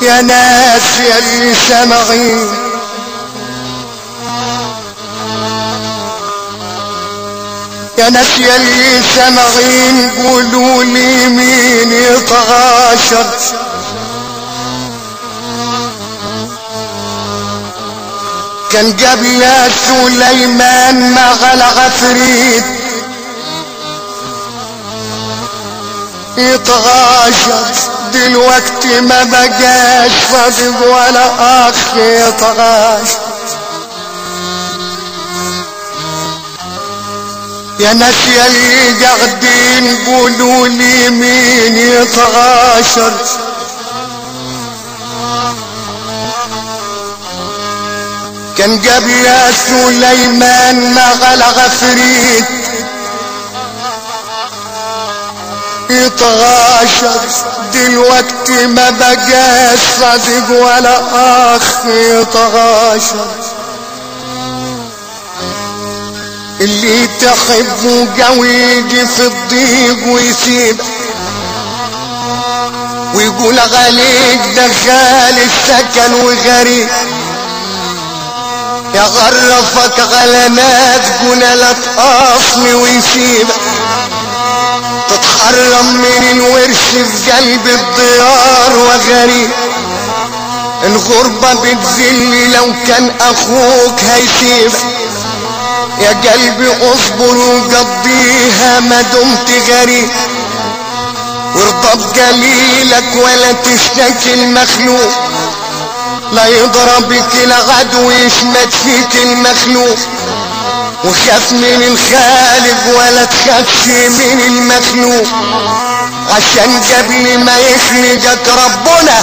يا ناس يا اللي سامعين يا ناس يا اللي سامعين قولوا لي مين يتغاشر كان قبل سليمان مع العفريت يتغاشر دلوقتي ما بقاش صديق ولا اخ يتغاشر يا ناس يلي قاعدين قولوا لي مين يتغاشر كان قبل سليمان مع العفريت يتغاشر دلوقتي ما بقاش صديق ولا اخ يتغاشر اللي تحبه قوي يجي في الضيق ويسيب ويقول عليك دخال السكن وغريب يغرفك على ناس قلالة اصل ويسيب تتحرم من الورش في قلب الديار وغريب الغربة بتذل لو كان اخوك هيسيبك يا قلبي اصبر وقضيها ما دمت غريب وارضى بقليلك ولا تشتكي المخلوق لا يضربك العدو يشمت فيك المخلوق وخاف من الخالق ولا تخافش من المخلوق عشان قبل ما يخلقك ربنا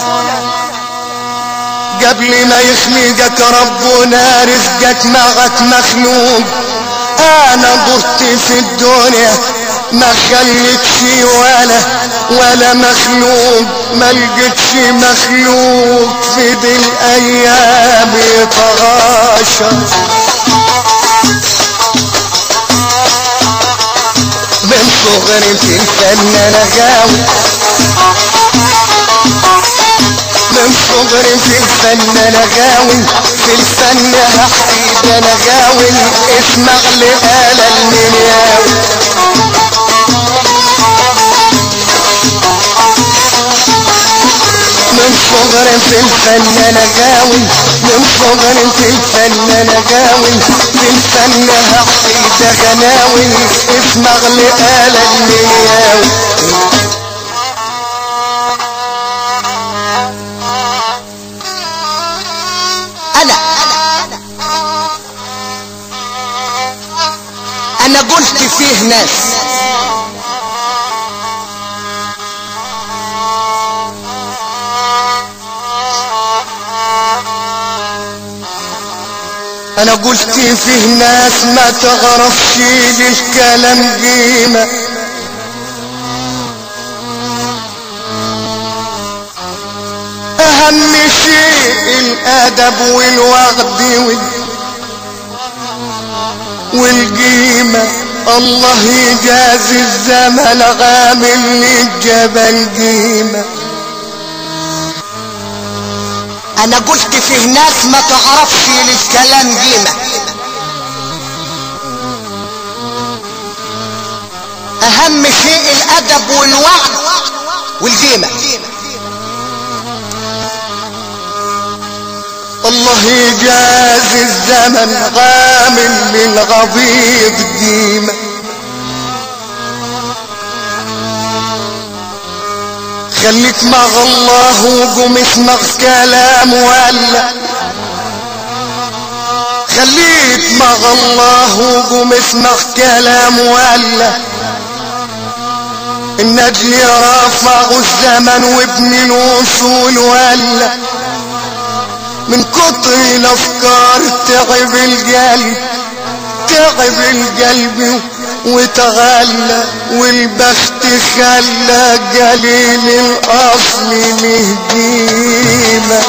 قبل ما يخلقك ربنا رزقك معك مخلوق انا ضرت في الدنيا ما خلتش ولا ولا مخلوق ما لقيتش مخلوق في دي الايام يتغاشر من صغري في الفن انا غاوي من صغري في الفن انا غاوي في الفن هحكي انا غاوي اسمع لآلة المنياوي من صغري في الفن انا غاوي من صغري في الفن انا غاوي في الفن هحكي غناوي اسمع لآلة المنياوي انا انا قلت فيه ناس انا قلت فيه ناس ما تعرفش للكلام قيمة اهم شيء الادب والوعد وال والقيمة الله يجازي الزمن عامل للجبل قيمه انا قلت فيه ناس ما تعرفش للكلام قيمة اهم شيء الادب والوعد والقيمة الله يجازي الزمن عامل للغبيط قيمة خليك مع الله وقوم اسمع كلام ولا خليك مع الله وقوم اسمع كلام ولا النجل رافع الزمن وابن الوصول ولا من كتر الافكار تعب القلب تعب القلب وتغلى والبخت خلى قليل الاصل له قيمه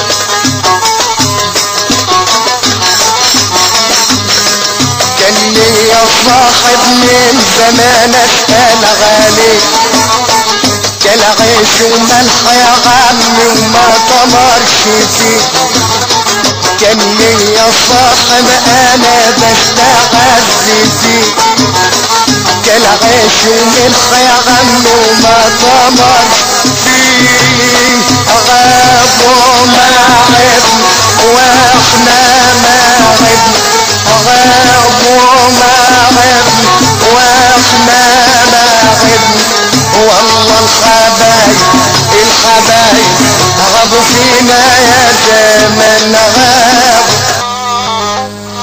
كان لي يا صاحب من زمان اسال عليك كان عيش وملح يا عمي وما طمرش فيه كان ليا صاحب انا بستعز فيه كان عيش وملح يا عمي وما طمرش فيه غابوا معبنا واحنا معبنا غابوا معبنا واحنا معبنا والله الحبايب الحبايب غابوا فينا يا زمن غابوا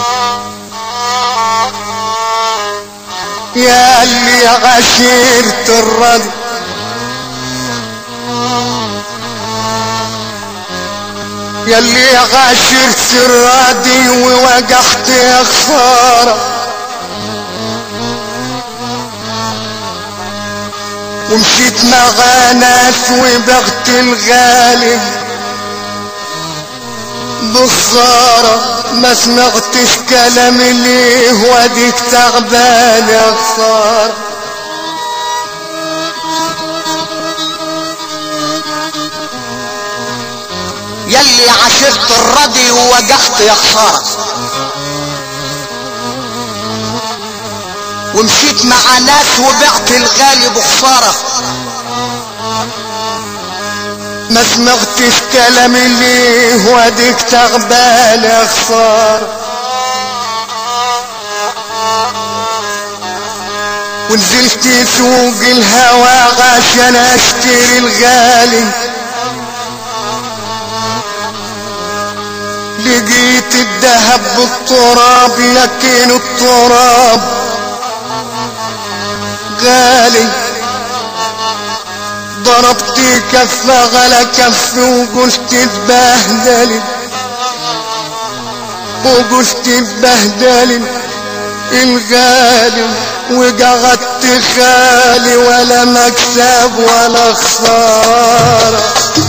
يا اللي عشيرة الرد يا اللي عاشرت الرادي ووجحت يا خساره ومشيت مع ناس وبغت الغالب بخسارة ما سمعتش كلام ليه واديك تعبان يا خسارة يلي عاشرت الردي ووجحت يا خسارة ومشيت مع ناس وبعت الغالي بخسارة ما سمعتش كلام ليه واديك تعبان يا خسارة ونزلت سوق الهوى عشان اشتري الغالي لقيت الذهب بالتراب لكن التراب غالي ضربت كف على كف وقلت اتبهدلي وقلت اتبهدلي الغالي وقعدت خالي ولا مكسب ولا خساره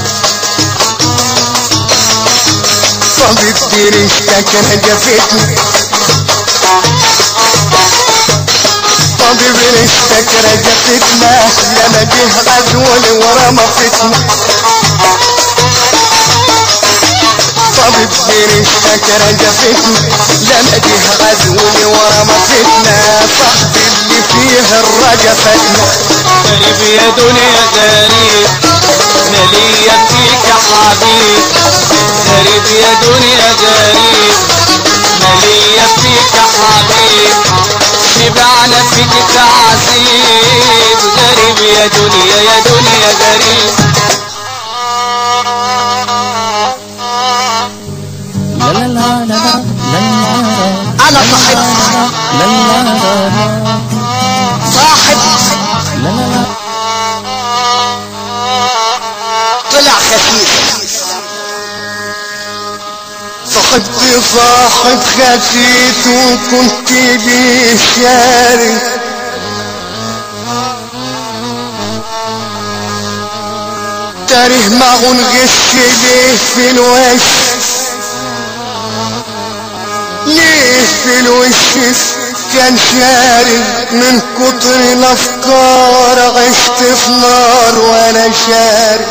طبيبتي ريشتك رجفتني طبيب ريشتك رجفتنا لما جه غزولي ورمفتنا طبيب ريشتك رجفتنا لما جه غزولي ورمفتنا صاحبي اللي فيه الرجفتنا غريب يا دنيا غريب مالية فيك يا حبيب غريب يا دنيا غريب مالية فيك يا حبيب شبعنا فيك تعذيب غريب يا دنيا يا دنيا غريب لا لا لا لا لا انا صاحب لا لا صاحب لا لا طلع خسيس صاحبت صاحب خسيت وكنت بيه شاري تاريه معه الغش ليه في الوش ليه في الوش كان شاري من كتر الافكار عشت في نار وانا شاري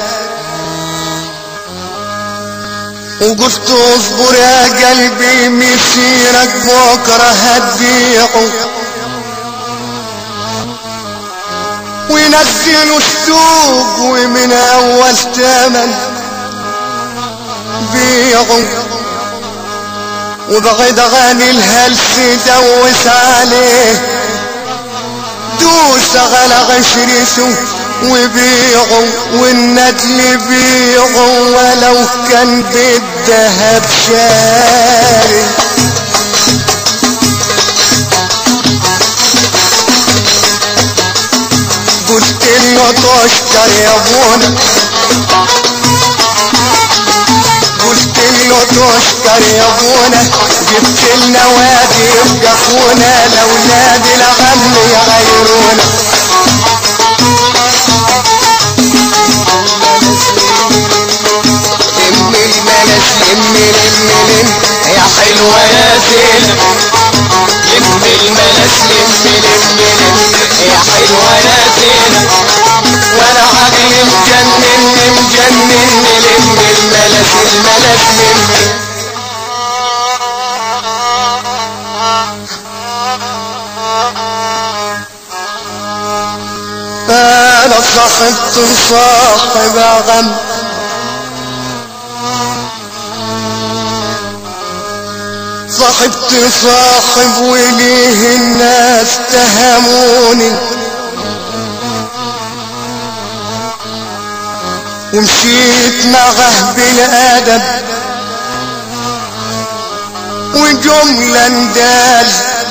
وقلت اصبر يا قلبي مسيرك بكره هتبيعه وينزلوا السوق ومن اول تمن بيعوا وبعد عن الهلس دوس عليه دوس على عشرته وبيعوا والندل بيعوا ولو كان بالذهب شاري قلت له تشكر يا ابونا قلت له تشكر يا ابونا جبت لنا وادي يبقى اخونا لو نادي الغم يغيرونا لم الملس لم لم لم يا حلوة يا زين لم الملس لم لم لم يا حلوة يا زين وانا عقلي مجنن الناس مني انا صاحبت صاحب غم صاحبت صاحب وليه الناس تهموني ومشيت معه بالادب وجملة ندال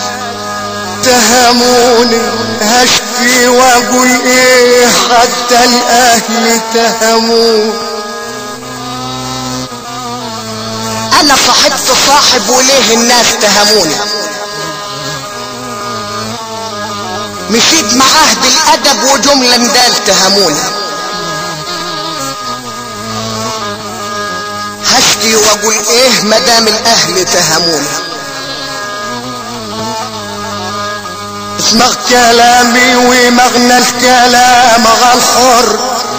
تهموني هشكي واقول ايه حتى الاهل تهموني انا صاحبت صاحب وليه الناس تهموني مشيت معاه بالادب وجملة ندال تهموني هشكي واقول ايه مدام الاهل تهموني اسمع كلامي ومغنى الكلام الحر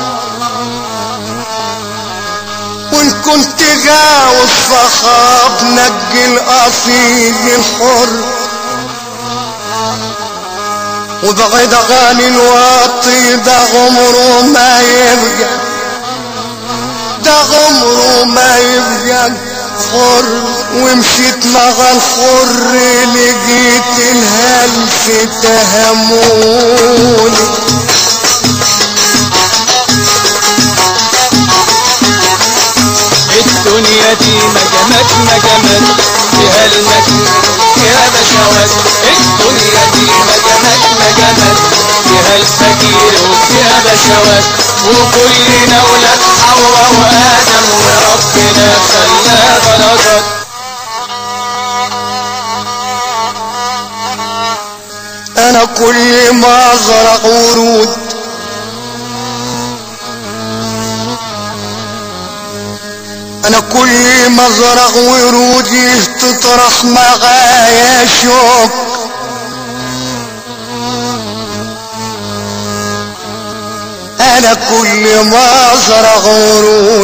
وان كنت غاوي الصحاب نقي الاصيل الحر وبعد عن الواطي ده عمره ما يبقى ده عمره ما يبقى حر ومشيت مع الحر لقيت الهلس تهموني الدنيا دي مجمات مجمات فيها المجد فيها بشوات الدنيا دي مجمات مجمات فيها الفقير وفيها بشوات وكلنا ولاد حواء وآدم وربنا خلى درجات انا كل ما ازرع ورود انا كل ما ازرع ورودي تطرح معايا شوك انا كل ما ازرع ورود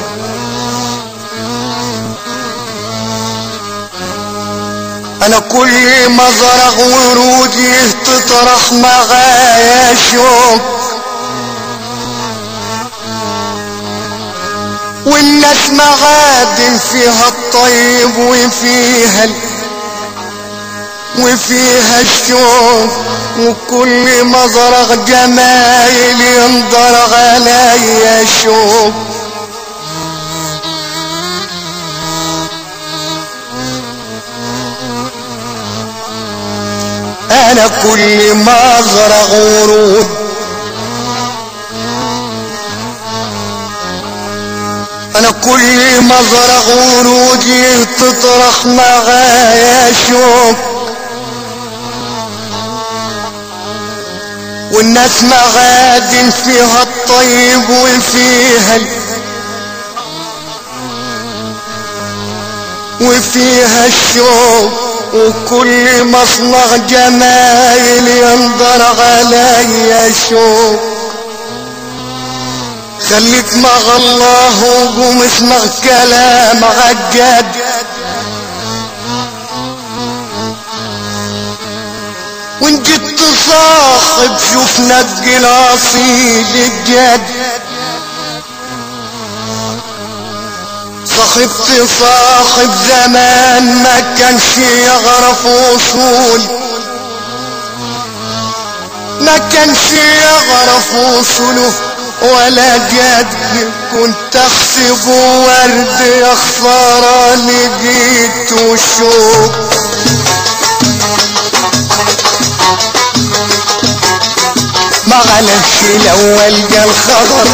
انا كل ما ازرع ورودي تطرح معايا شوك والناس معادن فيها الطيب وفيها ال... وفيها الشوق وكل ما ازرع جمايل ينضر عليا شوق انا كل ما ازرع ورود انا كل ما ازرع ورودي تطرح معايا شوق والناس معادن فيها الطيب وفيها ال... وفيها الشوق وكل مصنع جمايل ينظر عليا شوق خليك مع الله وقوم اسمع كلام عجاد وان جيت صاحب شوف نقي الاصيل الجد صاحبت صاحب زمان ما كانش يعرف وصول ما كانش يعرف وصوله ولا جد كنت احسبه ورد يا خسارة لقيته شوك معلش الاول جا الخبر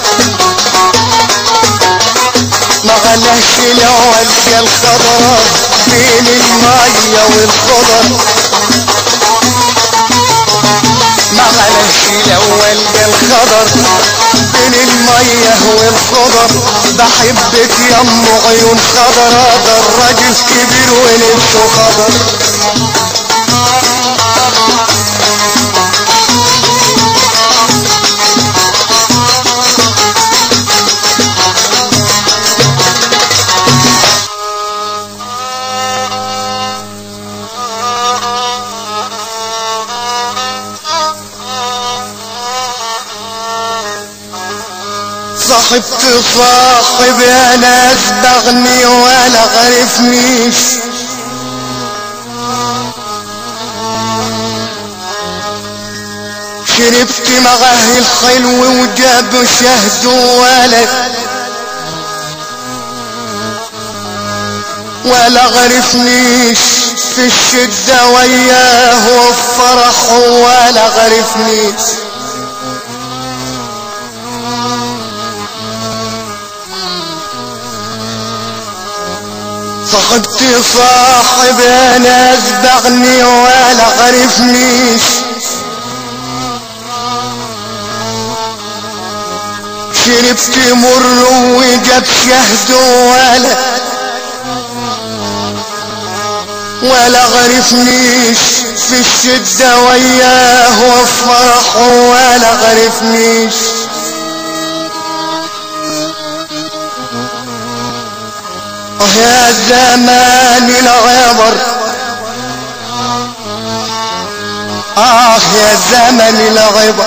معلش الاول جا الخبر بين المية والخضر معلش الاول جا الخضر بين المية والخضر بحبك يا ام عيون خضرا ده الراجل كبير ولبسه خضر صاحبت صاحب يا ناس بغني ولا غرفنيش شربت معاه الحلو وجاب شهد ولا ولا غرفنيش في الشدة وياه والفرح ولا غرفنيش فقدت صاحب يا ناس بغني ولا غرفنيش شربت مر وجاب شهد ولا ولا غرفنيش في الشدة وياه والفرح ولا غرفنيش اه يا زمان العبر اه يا زمن العبر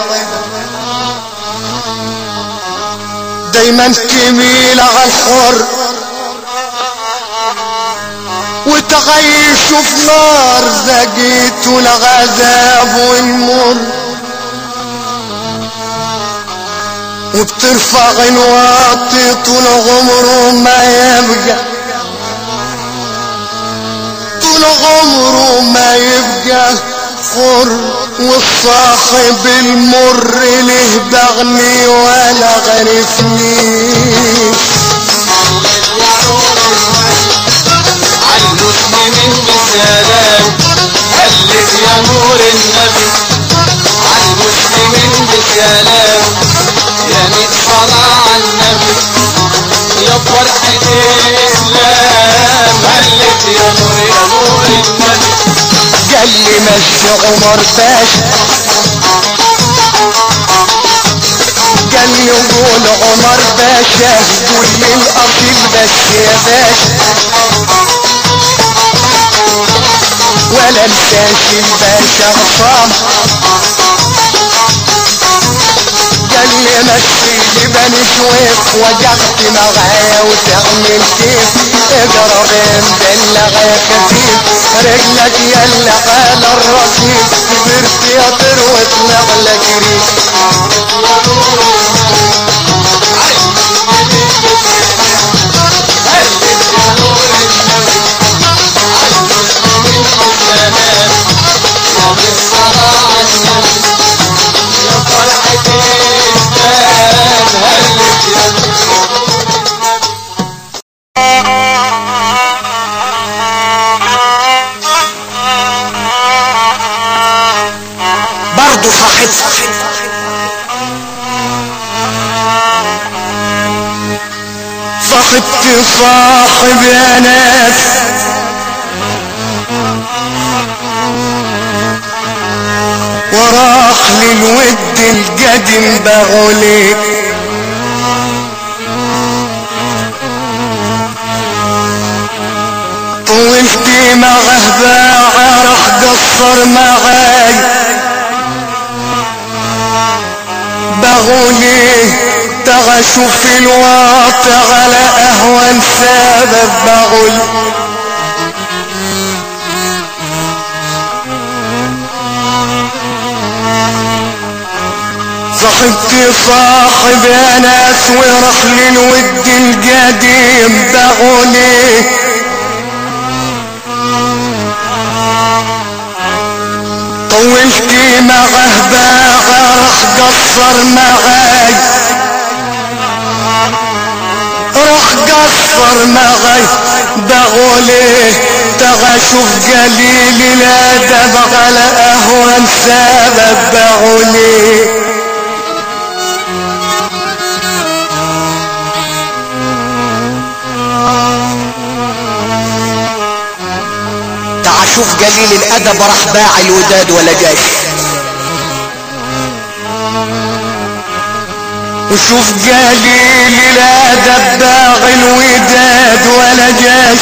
دايما تميل على الحر وتعيش في نار زقيت العذاب والمر وبترفع الواطي طول عمره ما يبقى طول عمره ما يبقى حر والصاحب المر له بغني ولا غرفنيش عالمسلمين بسلام هلت يا نور النبي عالمسلمين بسلام يا ميت صلاة عالنبي يا فرحة الإسلام هلت يا نور يا نور النبي قال لي مشي عمر باشا قال لي قول عمر باشا قول لي الاصيل بس يا باشا ولا انساش الباشا عصام قال لي مشي لي بني شويف وجعت معايا وتعمل كيف اقرب مدلع يا خفيف رجلك يلا على الرصيف كبرت يا طير واطلع لك ريح برضه صاحب صاحبت صاحب يا ناس وراح للود القديم بغوليك طولت معه باع راح قصر معاي بغولي تغى شوف الواقع على اهون سبب بغول صاحبتي صاحب يا ناس وراح للود القديم بغولي طولت معه باع راح قصر معاي راح قصر معاي بقولي تغى شوف قليل الادب على اهون سبب بقولي تعال شوف قليل الادب راح باع الوداد ولا جاش وشوف قليل الادب باع الوداد ولا جاش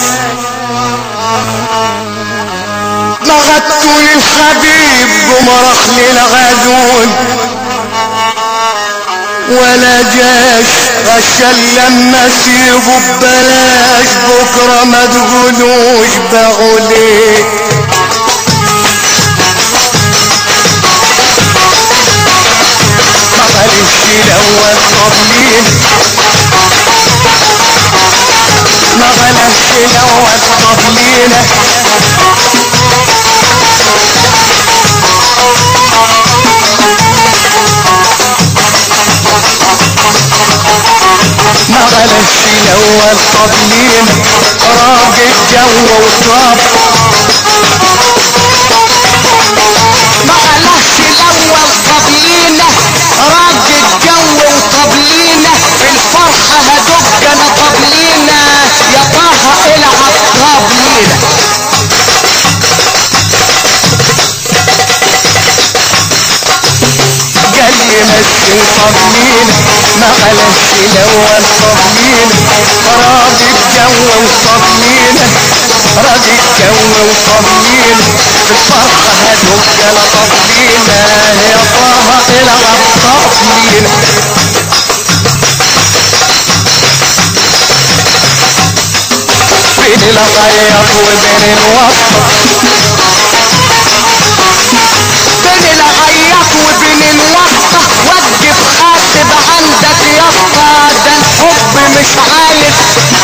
مغدت للحبيب ومرخ للغدون ولا جاش عشان لما سيبه ببلاش بكرة ما تقولوش باعوا ليه ما قالش الاول طبلين ما قالش الاول طبلينه ما غلش الاول طبلين راجل جو وطاب ما قالش الاول طبلينه راجل جو وطبلينه في الفرحه هدق انا طبلينه يا طه العب طبلينه قال لي مشي طبلين ما غلش الاول طبلين راجل جو وطبلين راجل جو وطبلين في الفرحة هدق انا طبلين يا طه العب طبلين بين الغير وبين الوسط بين العياط وبين الوقت وقف خاطب عندك يا اسطى ده الحب مش عايز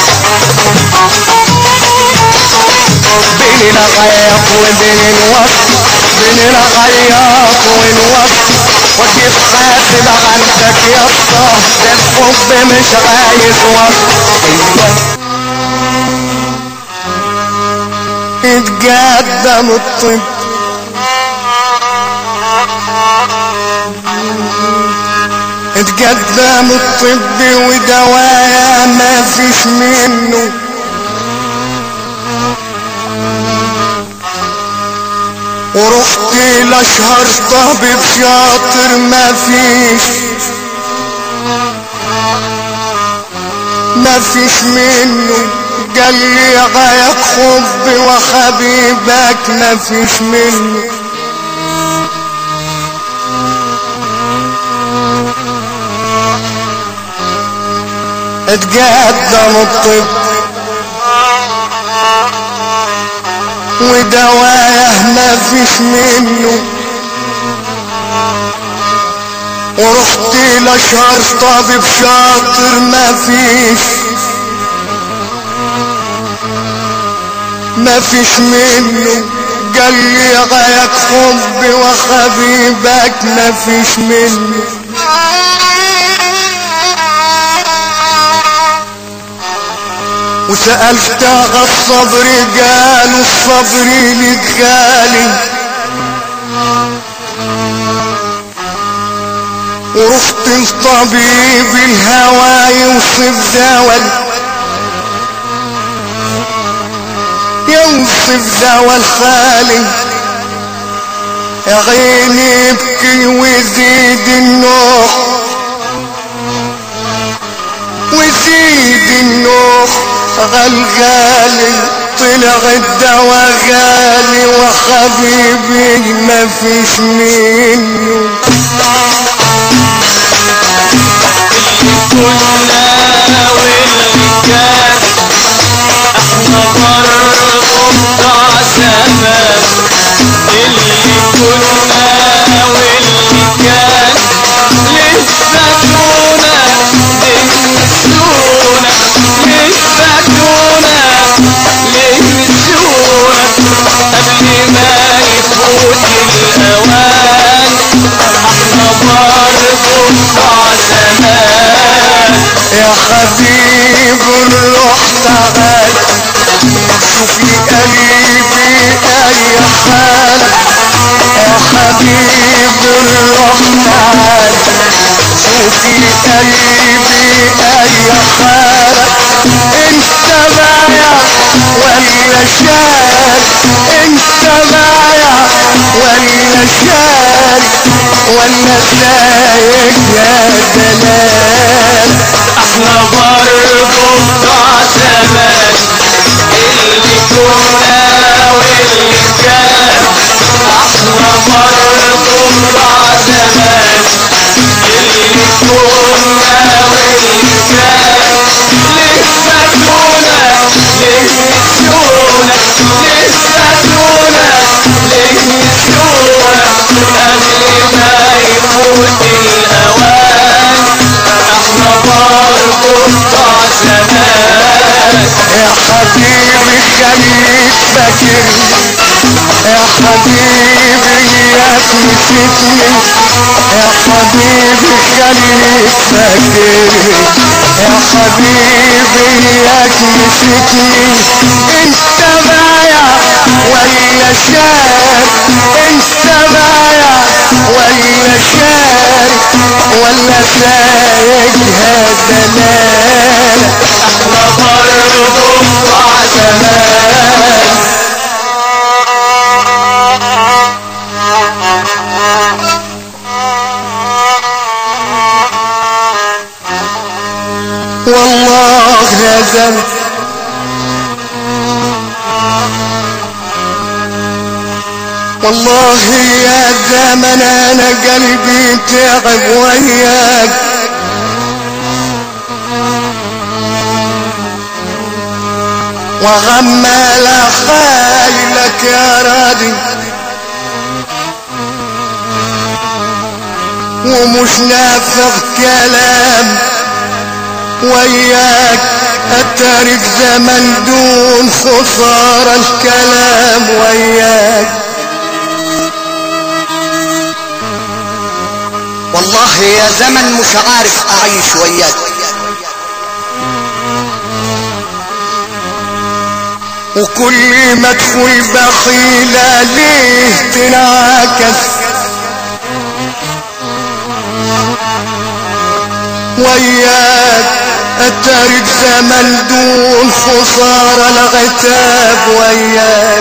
بين الغياط وبين الوسط بين الغياط والوسط وكيف حاسب عندك يا اسطى ده الحب مش عايز وسط اتقدم الطب اتقدم الطب ودوايا ما فيش منه ورحت لاشهر طبيب شاطر ما فيش ما فيش منه قال لي غايك حب وحبيبك ما فيش منه اتقدم الطب ودوايه ما فيش منه ورحت لاشهر طبيب شاطر ما فيش ما فيش منه قال لي غايك حب وحبيبك ما فيش منه وسألت على الصبر قالوا الصبر لك غالي ورحت لطبيب الهوى يوصف دواء يوصف دواء الخالي يا عيني يبكي ويزيد النوح وزيد النوح غالغالي طلع الدواء غالي وحبيبي ما فيش منه كنا واللي كان احنا برضه بتاع زمان اللي كنا واللي كان ليه فاتونا ليه نسونا ليه فاتونا ليه نسونا قبل ما يفوت الاوان احنا برضه بتاع زمان يا حبيب الروح تعال شوف لي قلبي اي حالة يا حبيب الروح تعال شوف لي قلبي اي حالة انت بايع ولا شاري انت بايع ولا شاري ولا سايق يا دلال احنا برضه بتاع زمان اللي كنا واللي كان احنا برضه بتاع زمان اللي كنا فاكرني يا حبيبي ياك نسيتني يا حبيبي خليك فاكرني يا حبيبي ياك نسيتني انت بايع ولا شارك انت بايع ولا شارك ولا سايقها دلالة احنا برضه بتوع زمان والله يا زمن والله يا زمن انا قلبي تعب وياك وغمال حالك يا راضي ومش نافع كلام وياك اتارك زمن دون خسارة الكلام وياك والله يا زمن مش عارف اعيش وياك وكل ما ادخل بخيلة ليه تنعكس وياك اتارك زمن دون خسارة العتاب وياك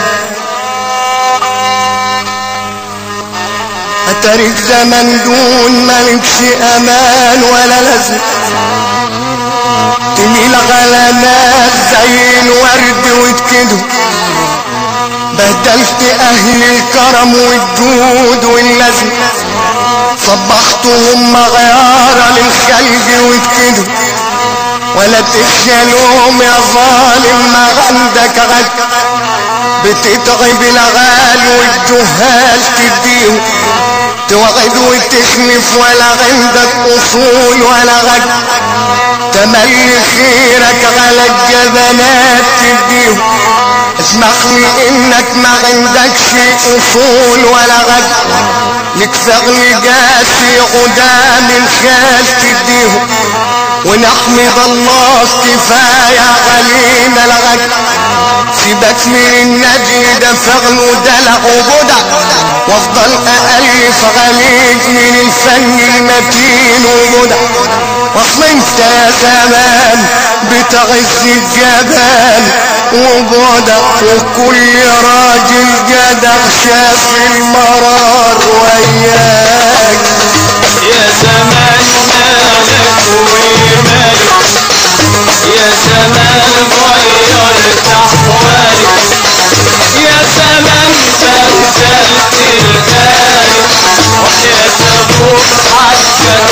اتارك زمن دون ملكش امان ولا لازم تميل على ناس زي الورد وتكدوا بهدلت اهل الكرم والجود واللزم صبحتهم مغيارة للخلق وتكدوا ولا تخجلهم يا ظالم ما عندك غد بتتعب العال والجهال تديهم توعد وتخلف ولا عندك اصول ولا غد تملي خيرك على الجبنات تديهم اسمح لي انك ما عندكش اصول ولا غد لك فعل جاسي قدام الخال تديهم ونحمد الله كفاية علينا الغد سيبك من النجي ده فعل ودلع وبدع وافضل أألف عليك من الفن المتين وبدع واصل انت يا زمان بتعز الجبال وبدع وكل راجل جدع شاف المرار وياك يا زمان مالك ومالك يا زمان غيرت احوالك يا زمان بدلت الغالي وحياة ابوك حقك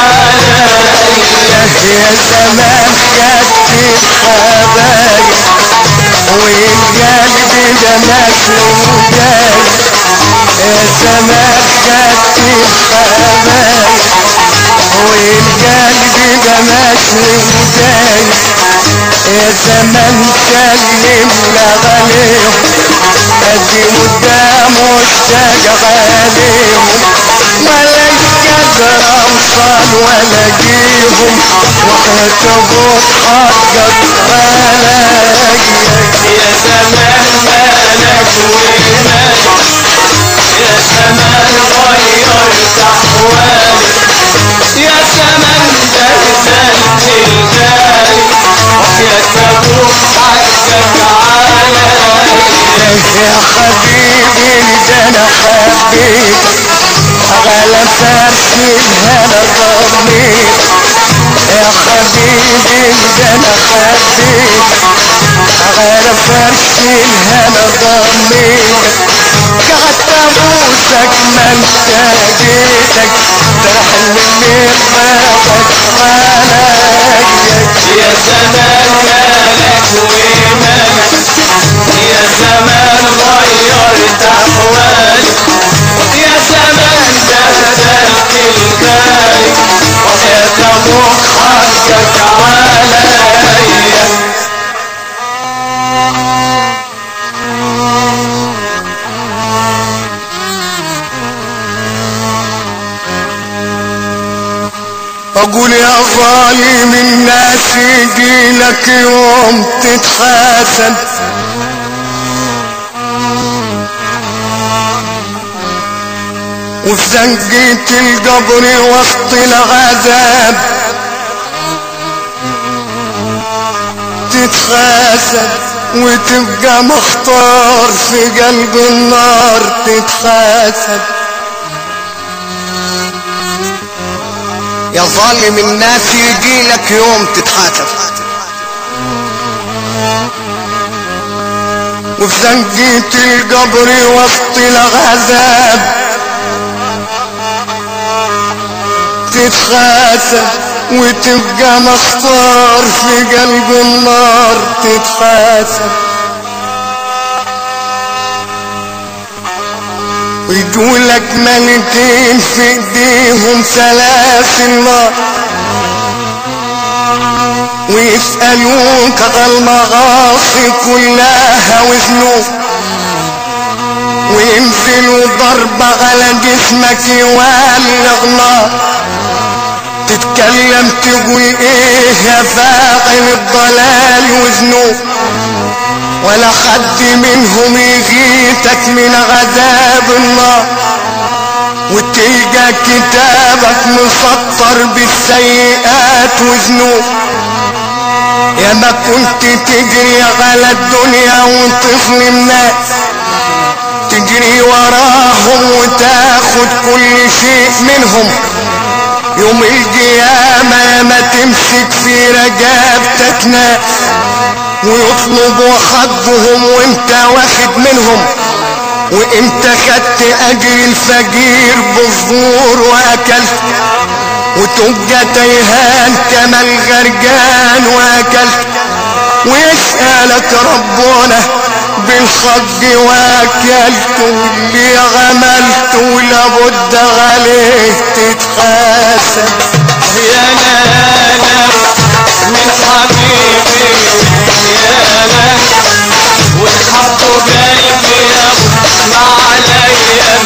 عليا يا زمان كتب حبايب والقلب ده مكلوم جاي يا زمان كتب حبايب والقلب ده مكلوم جاي يا زمان سلم لغليهم ادي قدام واشتاق عليهم ولا قدر اوصل ولا جيهم وحياة ابوك حقك عليا يا زمان مالك ومالك يا زمان غيرت احوالك يا زمان بهدلت الغالي وحياة ابوك حقك عليا يا حبيبي ده انا حبيت على فرش الهنا ضميت يا حبيبي ده انا حبيت على فرش الهنا ضميت قعدت ابوسك ما انت جيتك تحملني بابك عليا يا زمان مالك ومالك يا زمان غيرت احوالك يا زمان بهدلت الغالي وحياة ابوك حقك عليا بقول يا ظالم الناس يجيلك يوم تتحاسب وفي زنقة القبر وسط العذاب تتحاسب وتبقى مختار في قلب النار تتحاسب يا ظالم الناس يجيلك يوم تتحاسب وفي زنقة القبر وسط العذاب تتحاسب وتبقى مختار في قلب النار تتحاسب ويقولك ملكين في ايديهم سلاسل نار ويسألوك على المعاصي كلها وذنوب وينزلوا ضربة على جسمك يولغ نار تتكلم تقول ايه يا فاعل الضلال وذنوب ولا حد منهم يجيتك من عذاب النار وتلقى كتابك مسطر بالسيئات وذنوب يا ما كنت تجري على الدنيا وتظلم ناس تجري وراهم وتاخد كل شيء منهم يوم القيامة ما تمسك في رقبتك ناس ويطلبوا حقهم وانت واخد منهم وانت خدت اجر الفقير بالظهور واكلت وتبقى تيهان كما الغرقان واكلت ويسألك ربنا بالحق واكلت واللي عملت لابد عليه تتحاسب يا نانا من حبيبي يا نانا والحب قلبي ما عليا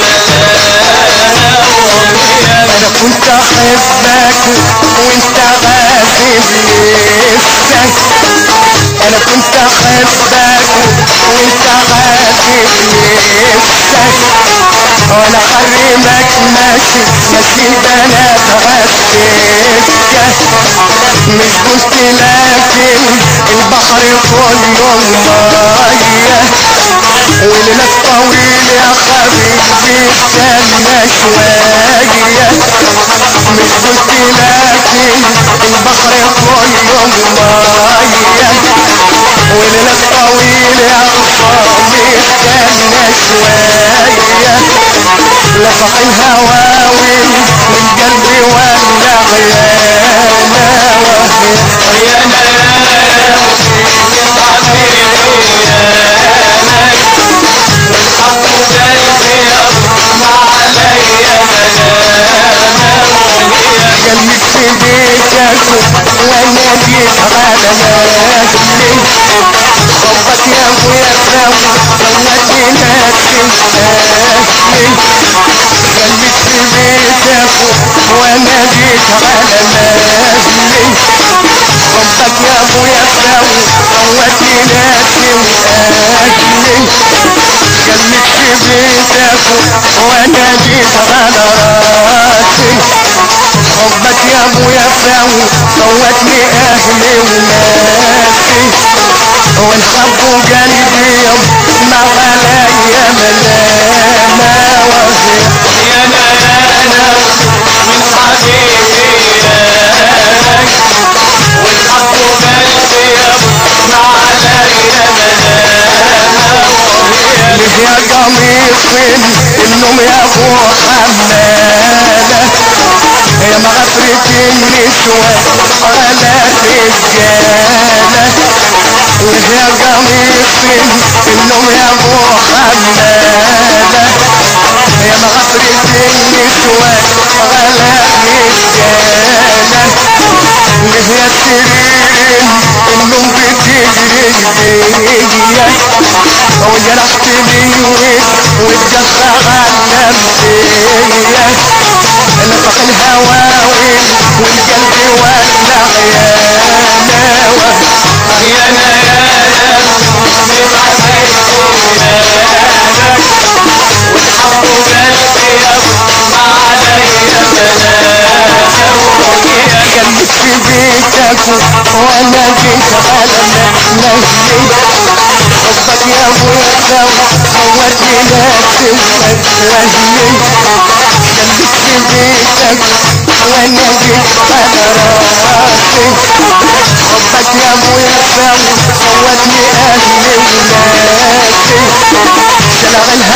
ملام يا انا كنت احبك وانت غازل لسه انا كنت احبك وانت غازل لسه وانا حرمك ماشي ماشي البنات غسكة مش قلت لكن البحر كله ميه وليلك طويل يا حبيبي استنى شوية مش قلت لكن البحر كله مية وليلك طويل يا خصامي استنى شوية لفح الهواوي من قلبي ولا عيانا وهي يا نانا من حبيبي يا نانا والحب قلبي ما عليا ملام قلبك في بيتك وانا جيت على نفسي حبك يا ابويا سوا خلتني نفسي اهلي قلبك في بيتك وانا جيت على نفسي حبك يا ابويا سوا خلتني نفسي واهلي قلبك في بيتك وانا جيت على راسي حبك يا ابويا فاوي فوتني اهلي وناسي والحب قلبي يوم ما عليا ملامة وهي يا نانا من حبيبي يا نانا والحب قلبي ما عليا ملام ليه يا قميص النوم يا ابو حمالة يا مغفرة النسوة على رجالة ليه يا قميص النوم يا ابو حمالة يا مغفرة النسوة على رجالة ليه يا سرير النوم بتجري بيا وجرحتني واتجفى على نفسيا نفخ الهواوي والقلب يولع يا ناوى يا نانا من حبيبي يانك والحب قلبي يبقى عليا مناوي جنبك في بيتك وانا جيت على مهلي حبك يا ابويا صورتني نفسي وترهلي جنبك في بيتك وانا جيت على راسي حبك يا ابويا صورتني اهلي وناسي شلغ